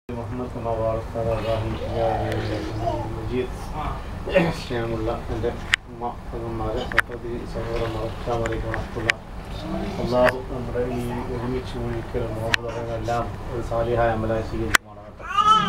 മുഹമ്മദ് കമാ ബാറക്ത അലാ ഇബ്രാഹിം യാ മജീദ് സ്നേഹമുള്ള എൻ്റെ ഉമ്മ പെങ്ങന്മാരെ സഹോദരി സഹോദരന്മാർ അസ്സാമലൈക്കും വറഹ്മത്തുള്ള അള്ളാഹു നമ്മുടെ ഈ ഒരുമിച്ച് ഒഴിക്കലും നോമ്പ് പറയുന്നതെല്ലാം ഒരു സാലിഹായ അമലായി സ്വീകരിക്കുമാറാകട്ടെ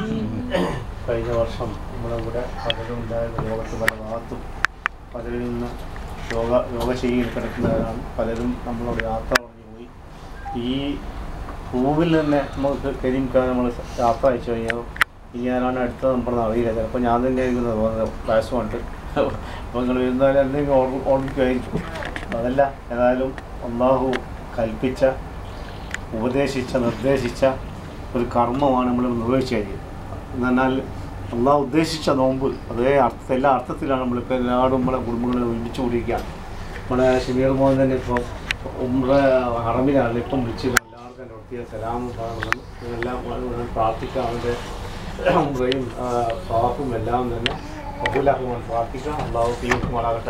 കഴിഞ്ഞ വർഷം നമ്മുടെ കൂടെ പലരും ഉണ്ടായിരുന്ന ലോകത്ത് പല ഭാഗത്തും പലരിൽ നിന്ന് യോഗ യോഗശൈലിയിൽ കിടക്കുന്നവരാണ് പലരും നമ്മളോട് യാത്ര പറഞ്ഞു പോയി ഈ ഭൂമിൽ തന്നെ നമുക്ക് കരിമിക്കാൻ നമ്മൾ യാത്ര അയച്ചു കഴിഞ്ഞാൽ ഇനി ആരാണ് അടുത്തത് നമ്മളെന്ന് അറിയില്ല ചിലപ്പോൾ ഞാൻ തന്നെ ആയിരിക്കും തോന്നുന്നത് വയസ്സുകൊണ്ട് അപ്പോൾ നിങ്ങൾ ഇരുന്നാലും എന്തെങ്കിലും ഓർമ്മ ഓർമ്മിക്കുമായിരിക്കും അതല്ല ഏതായാലും അള്ളാഹു കൽപ്പിച്ച ഉപദേശിച്ച നിർദ്ദേശിച്ച ഒരു കർമ്മമാണ് നമ്മൾ നിർവഹിച്ചു കഴിഞ്ഞത് എന്ന് പറഞ്ഞാൽ അള്ളാഹ് ഉദ്ദേശിച്ച നോമ്പ് അതേ അർത്ഥ എല്ലാ അർത്ഥത്തിലാണ് നമ്മളിപ്പോൾ എല്ലാവരും നമ്മളെ കുടുംബങ്ങളെ ഒരുമിച്ച് കൂടിയിരിക്കുകയാണ് നമ്മുടെ ഷമീർ മോഹൻ തന്നെ ഇപ്പോൾ ഉമ്ര ഹറമിലാണ് ഇപ്പം വിളിച്ചില്ല എല്ലാവർക്കും എൻ്റെ പ്രത്യേക സലാമും പറയണം എല്ലാം വളരെ പ്രാർത്ഥിക്കാം അവൻ്റെ ഉമ്രയും സ്വാഫും എല്ലാം തന്നെ ബഹുലാഹുമാൻ പ്രാർത്ഥിക്കാം അള്ളാഹു തീർക്കുമാറാകട്ടെ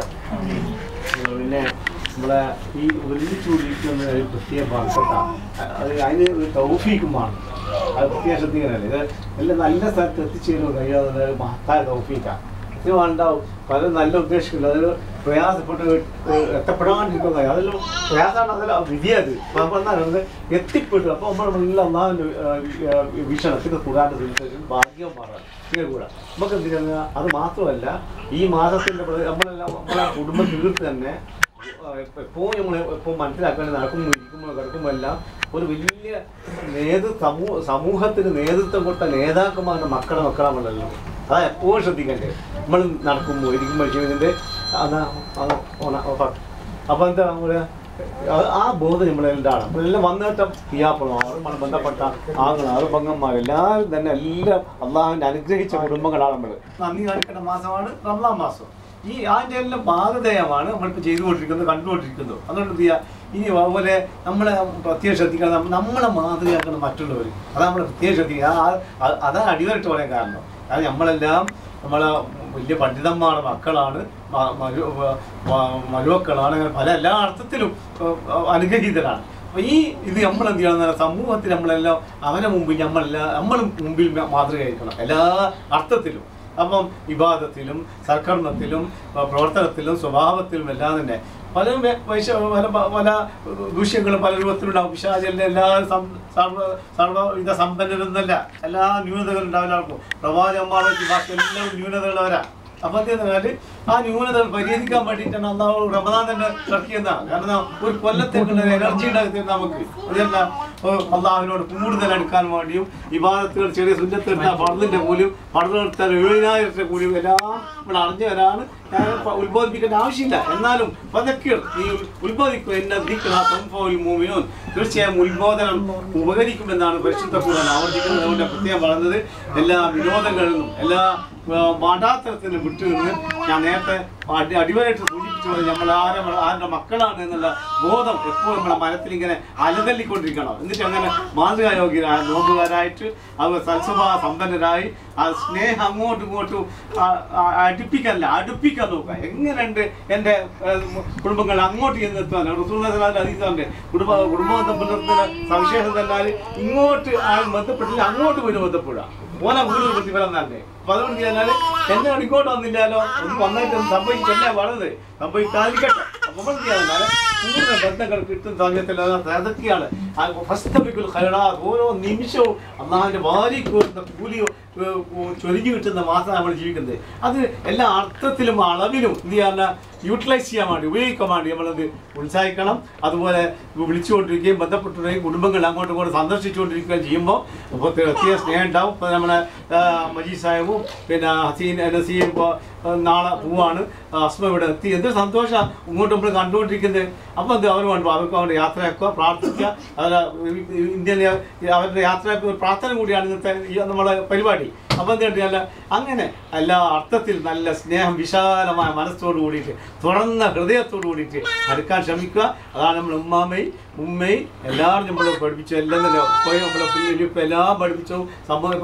പിന്നെ നമ്മളെ ഈ ഒരുമിച്ച് കൂടിയിരിക്കുന്ന ഒരു പ്രത്യേക ഭാഗത്താണ് അത് അതിന് ഒരു തൗഫീക്കുമാണ് അത് പ്രത്യേകം ശ്രദ്ധിക്കാനല്ലേ ഇത് എല്ലാം നല്ല സ്ഥലത്ത് എത്തിച്ചേരുമോ കഴിയാതെ മഹത്തായ തൗഫീക്കാണ് ഇത് ഉണ്ടാവും പല നല്ല ഉദ്ദേശിക്കില്ല അതിൽ പ്രയാസപ്പെട്ട് ഏഹ് എത്തപ്പെടാണ്ടിരിക്കുന്ന കാര്യം അതെല്ലാം പ്രയാസമാണ് അതെല്ലാം വിധിയത് പറഞ്ഞാൽ എത്തിപ്പെട്ടു അപ്പോൾ നമ്മൾ നല്ല ഒന്നാമത് വീക്ഷണത്തിന് കൂടാണ്ട് ശ്രമിച്ചു ഭാഗ്യം മാറാം ഇങ്ങനെ കൂടാ നമുക്ക് എന്തിനാ അത് മാത്രമല്ല ഈ മാസത്തിൻ്റെ പ്രതി- നമ്മളെല്ലാം നമ്മളെ കുടുംബം തീർത്ത് തന്നെ എപ്പോഴും നമ്മൾ ഇപ്പോൾ മനസ്സിലാക്കാൻ നടക്കുമ്പോൾ ഇരിക്കുമ്പോൾ കിടക്കുമ്പോൾ എല്ലാം ഒരു വലിയ നേതൃ സമൂഹ സമൂഹത്തിന് നേതൃത്വം കൊടുത്ത നേതാക്കന്മാരുടെ മക്കളെ മക്കളാണല്ലോ അതാ എപ്പോഴും ശ്രദ്ധിക്കണ്ടേ നമ്മൾ നടക്കുമ്പോൾ ഇരിക്കുമ്പോൾ ജീവിതത്തിൻ്റെ അതാ അത് ഓണ ഓഫാക്കി അപ്പോൾ എന്താ പറയുക ആ- ആ ബോധം നമ്മളെല്ലാം നമ്മളെല്ലാം വന്നിട്ട് പിയാപ്പുറം നമ്മൾ ബന്ധപ്പെട്ട ആങ്ങളാറ് പങ്ങന്മാർ എല്ലാവരും തന്നെ എല്ലാം അള്ളാഹുവിൻ്റെ അനുഗ്രഹിച്ച കുടുംബങ്ങളാണ് നമ്മൾ നന്ദി കാണിക്കേണ്ട മാസമാണ് റംലാൻ മാസം ഈ അതിൻ്റെ എല്ലാം ഭാഗധേയമാണ് നമ്മളിപ്പോൾ ചെയ്തുകൊണ്ടിരിക്കുന്നത് കണ്ടുകൊണ്ടിരിക്കുന്നത് അതുകൊണ്ട് എന്ത് ചെയ്യുക ഇനി അതുപോലെ നമ്മളെ പ്രത്യേകം ശ്രദ്ധിക്കണം നമ്മ- നമ്മളെ മാതൃകയാക്കണം മറ്റുള്ളവർ അതാണ് നമ്മൾ പ്രത്യേകം ശ്രദ്ധിക്കുക ആ- ആ- അതാണ് അടിവരട്ട് പറയാൻ കാരണം കാരണം നമ്മളെല്ലാം നമ്മളെ വലിയ പണ്ഡിതന്മാരുടെ മക്കളാണ് മ- മരു- വ- വ- മരുമക്കളാണ് അങ്ങനെ പല എല്ലാ അർത്ഥത്തിലും ഏഹ്, അനുഗ്രഹീതരാണ് അപ്പോൾ ഈ ഇത് നമ്മൾ എന്ത് ചെയ്യണം സമൂഹത്തിൽ നമ്മളെല്ലാം അവനെ മുമ്പിൽ നമ്മളെല്ലാം നമ്മളും മുമ്പിൽ മാതൃകയായിരിക്കണം എല്ലാ അർത്ഥത്തിലും അപ്പം വിവാദത്തിലും സൽക്കർമ്മത്തിലും പ- പ്രവർത്തനത്തിലും സ്വഭാവത്തിലും എല്ലാം തന്നെ പല വെ- വൈശ പല പ- പല ദൂഷ്യങ്ങളും പല രൂപത്തിലുണ്ടാവും പിശാചലിൻ്റെ എല്ലാ സം- സർവ സർവ്വവിധ സമ്പന്നരൊന്നല്ല എല്ലാ ന്യൂനതകളും ഉണ്ടാവില്ല ആൾക്കും പ്രവാചകന്മാരുടെ ബാക്കി എല്ലാം ന്യൂനതയുള്ളവരാ അപ്പം എന്ത് പറഞ്ഞാൽ ആ ന്യൂനതകൾ പരിഹരിക്കാൻ വേണ്ടിയിട്ടാണ് അള്ളാഹു റമദാൻ തന്നെ ഇറക്കിയതാണ് കാരണം ഒരു കൊല്ലത്തേക്കുള്ള എനർജി ഉണ്ടാക്കി നമുക്ക് അതല്ല അള്ളാഹുവിനോട് കൂടുതൽ അടുക്കാൻ വേണ്ടിയും വിവാദത്തുകൾ ചെറിയ സുന്നത്തെടുത്ത പടലിൻ്റെ കൂലിയും പടലെടുത്താൽ എഴുപതിനായിരത്തെ കൂലിയും എല്ലാം ഇവിടെ അറിഞ്ഞവരാണ് ഞാൻ പ- ഉത്ബോധിപ്പിക്കേണ്ട ആവശ്യമില്ല എന്നാലും പതക്കിർ നീ ഉത്ബോധിക്കും എന്നെ മൂമിനോൻ തീർച്ചയായും ഉത്ബോധനം ഉപകരിക്കുമെന്നാണ് പരിശുദ്ധ കൂടാൻ ആവർത്തിക്കുന്നത് അതുകൊണ്ട് പ്രത്യേകം പറഞ്ഞത് എല്ലാ വിനോദങ്ങളിലും എല്ലാ ആ, മാടാത്തരത്തിനും വിട്ടുനിന്ന് ഞാൻ നേരത്തെ അടി അടിവരായിട്ട് സൂചിപ്പിച്ചു പോലെ നമ്മൾ ആരെ ആരുടെ മക്കളാണ് എന്നുള്ള ബോധം എപ്പോഴും നമ്മുടെ മനത്തിൽ ഇങ്ങനെ അലതല്ലിക്കൊണ്ടിരിക്കണം എന്നിട്ട് അങ്ങനെ മാതൃകായോഗ്യരായ നോമ്പുകാരായിട്ട് അവർ സൽസ്വഭാവ സമ്പന്നരായി ആ സ്നേഹം അങ്ങോട്ടും ഇങ്ങോട്ടും ആ, ആ, അടുപ്പിക്കല്ല അടുപ്പിക്കാൻ നോക്കുക എങ്ങനെയുണ്ട് എൻ്റെ കുടുംബങ്ങൾ അങ്ങോട്ട് ചെന്നെത്താൻ റസൂലിന്റെ കുടുംബ കുടുംബബന്ധം പുലർത്തുന്ന സവിശേഷത എന്നാൽ ഇങ്ങോട്ട് ആ ബന്ധപ്പെട്ടില്ല അങ്ങോട്ട് പോയി ബന്ധപ്പെടുക ഓനെ കൂടുതൽ പ്രതിഫലം തന്നെ അപ്പൊ അതുകൊണ്ട് പറഞ്ഞാൽ എന്നെ ഇങ്ങോട്ട് വന്നില്ലാലോ ഒന്നും വന്നിട്ട് സംഭവിക്കല്ലേ വളർന്നത് സംഭവിക്കാതിരിക്കട്ടെ അപ്പൊ നമ്മൾ ചെയ്യാൻ കൂടുതൽ ബന്ധങ്ങൾ കിട്ടുന്ന സമയത്തിൽ അതൊക്കെയാണ് ഫസ്തബിക്കുൽ ഖൈറാത്ത് ഓരോ നിമിഷവും അള്ളാഹിന്റെ വാരി കോരുന്ന കൂലി ഏഹ്, ചൊരിഞ്ഞു കിട്ടുന്ന മാസമാണ് നമ്മൾ ജീവിക്കുന്നത് അത് എല്ലാ അർത്ഥത്തിലും അളവിലും എന്ത് ചെയ്യാൻ യൂട്ടിലൈസ് ചെയ്യാൻ വേണ്ടി ഉപയോഗിക്കാൻ വേണ്ടി നമ്മളത് ഉത്സാഹിക്കണം അതുപോലെ വിളിച്ചുകൊണ്ടിരിക്കുകയും ബന്ധപ്പെട്ടിരിക്കുകയും കുടുംബങ്ങൾ അങ്ങോട്ടും ഇങ്ങോട്ടും സന്ദർശിച്ചുകൊണ്ടിരിക്കുകയും ചെയ്യുമ്പോൾ അപ്പോൾ പ്രത്യേക സ്നേഹം ഉണ്ടാവും ഇപ്പോൾ നമ്മുടെ ആ, മജീദ് സാഹിബും പിന്നെ ഹസീൻ നസീം ഇപ്പോൾ നാളെ പോവാണ് അസ്മ ഇവിടെ എത്തി എന്തൊരു സന്തോഷമാണ് ഇങ്ങോട്ട് നമ്മൾ കണ്ടുകൊണ്ടിരിക്കുന്നത് അപ്പോൾ എന്ത് അവർ വേണ്ട അവർക്ക് അവരുടെ യാത്രയാക്കുക പ്രാർത്ഥിക്കുക അതുപോലെ ഇന്ത്യൻ അവരുടെ യാത്രയാക്കുക ഒരു പ്രാർത്ഥന കൂടിയാണ് ഇന്നത്തെ ഈ നമ്മളെ പരിപാടി അപ്പം എന്തുകൊണ്ടല്ല അങ്ങനെ എല്ലാ അർത്ഥത്തിൽ നല്ല സ്നേഹം വിശാലമായ മനസ്സോട് കൂടിയിട്ട് തുറന്ന ഹൃദയത്തോട് കൂടിയിട്ട് അടുക്കാൻ ശ്രമിക്കുക അതാണ് നമ്മൾ ഉമ്മാമയും ഉമ്മയും എല്ലാവരും നമ്മൾ പഠിപ്പിച്ചു എല്ലാം തന്നെ ഉപ്പയും നമ്മളെ പിന്നിലിപ്പോൾ എല്ലാം പഠിപ്പിച്ചു സംഭവം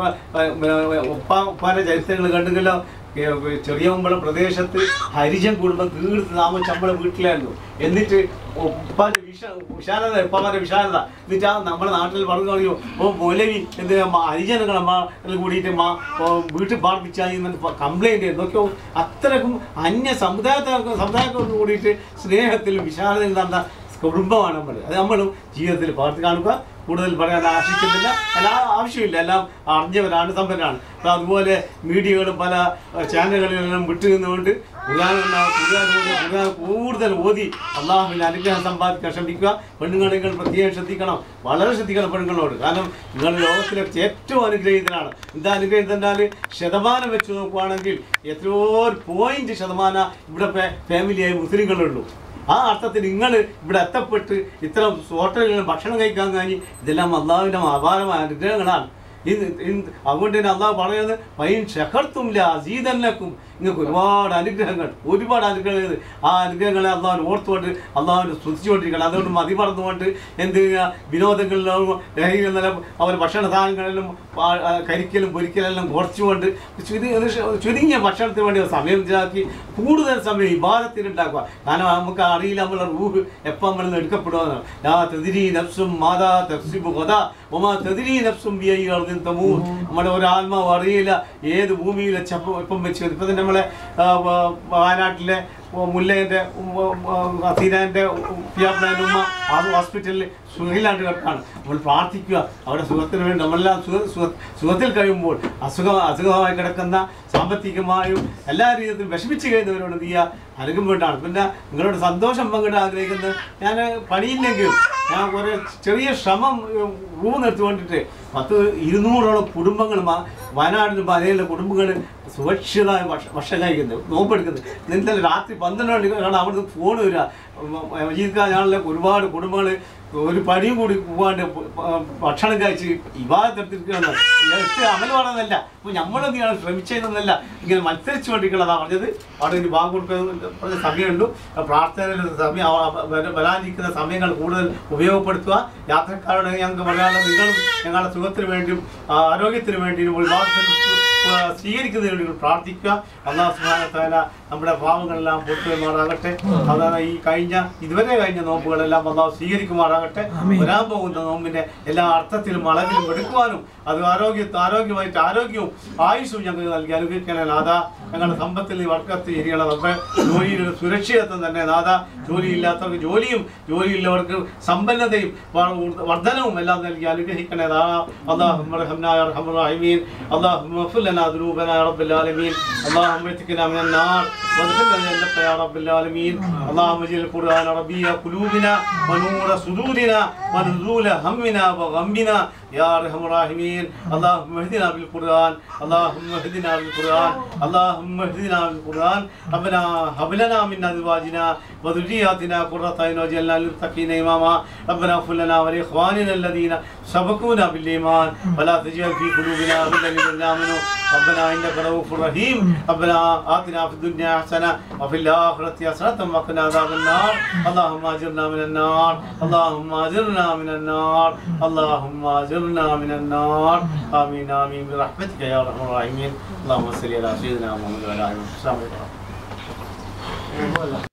ഇപ്പം ഉപ്പ ഉപ്പാൻ്റെ ചരിത്രങ്ങൾ കണ്ടെങ്കിലോ ഏ, ചെറിയ മുമ്പള പ്രദേശത്ത് ഹരിജൻ കുടുംബം തീർത്ത് താമസിച്ച് നമ്മളെ വീട്ടിലായിരുന്നു എന്നിട്ട് ഉപ്പാന്റെ വിശ വിശാലത ഉപ്പാന്റെ വിശാലത എന്നിട്ട് ആ നമ്മുടെ നാട്ടിൽ പറഞ്ഞു പറയും ഓ മൊലവി എന്ത് മ- ഹരിജനങ്ങൾ അമ്മ കൂടിയിട്ട് മാ ഓ, വീട്ടിൽ പാർപ്പിച്ചായി കംപ്ലൈൻറ്റ് നോക്കിയോ അത്രക്കും അന്യ സമുദായക്കാർക്ക് സമുദായക്കാർക്ക് കൂടിയിട്ട് സ്നേഹത്തിലും വിശാലതയും നടന്ന കുടുംബമാണ് നമ്മൾ അത് നമ്മളും ജീവിതത്തിൽ പകർത്തി കാണുക കൂടുതൽ പറയാൻ ആശിക്കുന്നില്ല എല്ലാ ആവശ്യമില്ല എല്ലാം അറിഞ്ഞവരാണ് സമ്പന്നരാണ് അപ്പോൾ അതുപോലെ മീഡിയകളും പല ചാനലുകളിലെല്ലാം വിട്ടു നിന്നുകൊണ്ട് ഖുർആാനുള്ള ഖുർആാനോട് ഖുർആൻ കൂടുതൽ ഓതി അള്ളാഹുവിൻ്റെ അനുഗ്രഹം സമ്പാദിക്കാൻ ശ്രമിക്കുക പെണ്ണുങ്ങളെ നിങ്ങൾ പ്രത്യേകം ശ്രദ്ധിക്കണം വളരെ ശ്രദ്ധിക്കണം പെണ്ണുങ്ങളോട് കാരണം നിങ്ങൾ ലോകത്തിലെ ഏറ്റവും അനുഗ്രഹീതനാണ് എന്താ അനുഗ്രഹീതൻ എന്നാൽ ശതമാനം വെച്ച് നോക്കുവാണെങ്കിൽ എത്രയോ പോയിന്റ് ശതമാനം ഇവിടെ ഫേ- ഫാമിലിയായി മുസ്ലിങ്ങളുള്ളൂ ആ അർത്ഥത്തിൽ നിങ്ങൾ ഇവിടെ എത്തപ്പെട്ട് ഇത്തരം ഹോട്ടലുകളിൽ ഭക്ഷണം കഴിക്കാൻ കഴിഞ്ഞ് ഇതെല്ലാം അള്ളാഹുവിൻ്റെ അപാരമായ അനുഗ്രഹങ്ങളാണ് ഇത് ഇത് അതുകൊണ്ട് തന്നെ അള്ളാഹ് പറയുന്നത് പൈൻ ഷഹർത്തുമില്ല അസീതന്നക്കും നിങ്ങൾക്ക് ഒരുപാട് അനുഗ്രഹങ്ങൾ ഒരുപാട് അനുഗ്രഹങ്ങൾ ആ അനുഗ്രഹങ്ങളെ അള്ളാഹുവിന് ഓർത്തുകൊണ്ട് അള്ളാഹുവിനെ സ്തുതിച്ചുകൊണ്ടിരിക്കണം അതുകൊണ്ട് മതി പറഞ്ഞുകൊണ്ട് എന്ത് ചെയ്യുക വിനോദങ്ങളിലും ലഹരികളിലും അവർ ഭക്ഷണ സാധനങ്ങളിലും പാ- ആ, കരിക്കലും പൊരിക്കലെല്ലാം കുറച്ചുകൊണ്ട് ചുരു- ഒരു ശ- ചുരുങ്ങിയ ഭക്ഷണത്തിന് വേണ്ടി സമയം ഇതാക്കി കൂടുതൽ സമയം ഇബാദത്തിനുണ്ടാക്കുക കാരണം നമുക്ക് അറിയില്ല നമ്മളെ റൂഹ് എപ്പം നമ്മൾ എടുക്കപ്പെടുമെന്ന് ലാ തെതിരി നഫ്സും മാതാ തഫ്സിബു കൊത ഒമാ തെതിരി നഫ്സും ബിയൈ അർദിൻ തമൂത് നമ്മുടെ ഒരു ആത്മാവ് അറിയില്ല ഏത് ഭൂമിയിലെ ചപ്പം എപ്പം വെച്ച് ഇപ്പം തന്നെ നമ്മളെ ആ, വ- വയനാട്ടിലെ മുല്ലേൻ്റെ അസീനാൻ്റെ പിയാപ്ലാൻ്റെ ഉമ്മ ആ ഹോസ്പിറ്റലിൽ സുഖയിലാണ്ട് കിടക്കാണ് നമ്മൾ പ്രാർത്ഥിക്കുക അവിടെ സുഖത്തിന് വേണ്ടി നമ്മളെല്ലാം സുഖ സുഖ- സുഖത്തിൽ കഴിയുമ്പോൾ അസുഖം അസുഖമായി കിടക്കുന്ന സാമ്പത്തികമായും എല്ലാ രീതിയിലും വിഷമിച്ച് കഴിയുന്നവരോട് എന്ത് ചെയ്യുക അനുഗം വേണ്ടാണ് പിന്നെ നിങ്ങളോട് സന്തോഷം പങ്കിടാൻ ആഗ്രഹിക്കുന്നത് ഞാൻ പണിയില്ലെങ്കിലും ഞാൻ കുറേ ചെറിയ ശ്രമം റൂം നിർത്തിക്കൊണ്ടിട്ട് പത്ത് ഇരുന്നൂറോളം കുടുംബങ്ങൾ മ- വയനാടിലും മലയിലെ കുടുംബങ്ങൾ സുരക്ഷിതമായ ഭക്ഷ ഭക്ഷണം കഴിക്കുന്നത് നോമ്പെടുക്കുന്നത് ഇന്നലെ രാത്രി പന്ത്രണ്ട് മണിക്കാണ് അവിടുന്ന് ഫോൺ വരിക മജീദ് ഞാനുള്ള ഒരുപാട് കുടുംബങ്ങൾ ഒരു പടിയും കൂടി പോകാണ്ട് പ- ഭക്ഷണം കഴിച്ച് വിവാഹത്തെടുത്തിരിക്കുകയാണ് എടുത്ത് അമൽ പറയുന്നതല്ല അപ്പോൾ നമ്മളെന്ത് ചെയ്യണം ശ്രമിച്ചതെന്നല്ല ഇങ്ങനെ മത്സരിച്ചുകൊണ്ടിരിക്കണതാണ് പറഞ്ഞത് അവിടെ ഒരു ബാങ്ക് കൊടുക്കുന്ന പറഞ്ഞ സമയമുണ്ട് പ്രാർത്ഥനയിലുള്ള സമയം അവ- വര- വരാനിരിക്കുന്ന സമയങ്ങൾ കൂടുതൽ ഉപയോഗപ്പെടുത്തുക യാത്രക്കാരോട് ഞങ്ങൾക്ക് പറയാനുള്ളത് നിങ്ങളും ഞങ്ങളുടെ സുഖത്തിന് വേണ്ടിയും ആ, ആരോഗ്യത്തിന് വേണ്ടിയും വിവാഹത്തിൽ സ്വീകരിക്കുന്നതിന് വേണ്ടി പ്രാർത്ഥിക്കുക അള്ളാഹു സുബ്ഹാനഹു നമ്മുടെ പാവങ്ങളെല്ലാം പൊട്ടുമാറാകട്ടെ അതാണ് ഈ കഴിഞ്ഞ ഇതുവരെ കഴിഞ്ഞ നോമ്പുകളെല്ലാം അള്ളാഹു സ്വീകരിക്കുമാറാകട്ടെ വരാൻ പോകുന്ന നോമ്പിന്റെ എല്ലാ അർത്ഥത്തിലും അളവിലും എടുക്കുവാനും അത് ആരോഗ്യ ആരോഗ്യമായിട്ട് ആരോഗ്യവും ആയുസ്സും ഞങ്ങൾക്ക് നൽകി അനുഗ്രഹിക്കണേ നാഥ ഞങ്ങളുടെ സമ്പത്തിൽ നീ വർക്കത്ത് ചെയ്യണം റബ്ബേ ജോലിയുടെ സുരക്ഷിതത്വം തന്നെ നാഥ ജോലിയില്ലാത്തവർക്ക് ജോലിയും ജോലിയുള്ളവർക്ക് സമ്പന്നതയും വ- വർധനവും എല്ലാം നൽകി അനുഗ്രഹിക്കണേ നാഥ اللهم ارحمنا يا ارحم الراحمين اللهم اغفر لنا ذنوبنا يا رب العالمين اللهم اتقنا من النار وادخلنا الجنة يا رب العالمين اللهم اجعل القرآن ربيع قلوبنا ونور صدورنا ونزول همنا وغمنا يا ارحم الراحمين اللهم اهدنا بالقرآن اللهم اهدنا بالقرآن اللهم اهدنا بالقرآن ربنا هب لنا من ازواجنا وذرياتنا قرة اعين واجعلنا للمتقين اماما ربنا اغفر لنا ولاخواننا الذين سبقونا بالايمان ولا تجعل في قلوبنا غلا للذين امنوا ربنا انك رؤوف رحيم ربنا اتنا في الدنيا حسنه وفي الاخره حسنه وقنا عذاب النار اللهم اجرنا من النار اللهم اجرنا من النار اللهم اجرنا من النار امين امين برحمتك يا ارحم الراحمين اللهم صل على سيدنا محمد وعلى اله وصحبه وسلم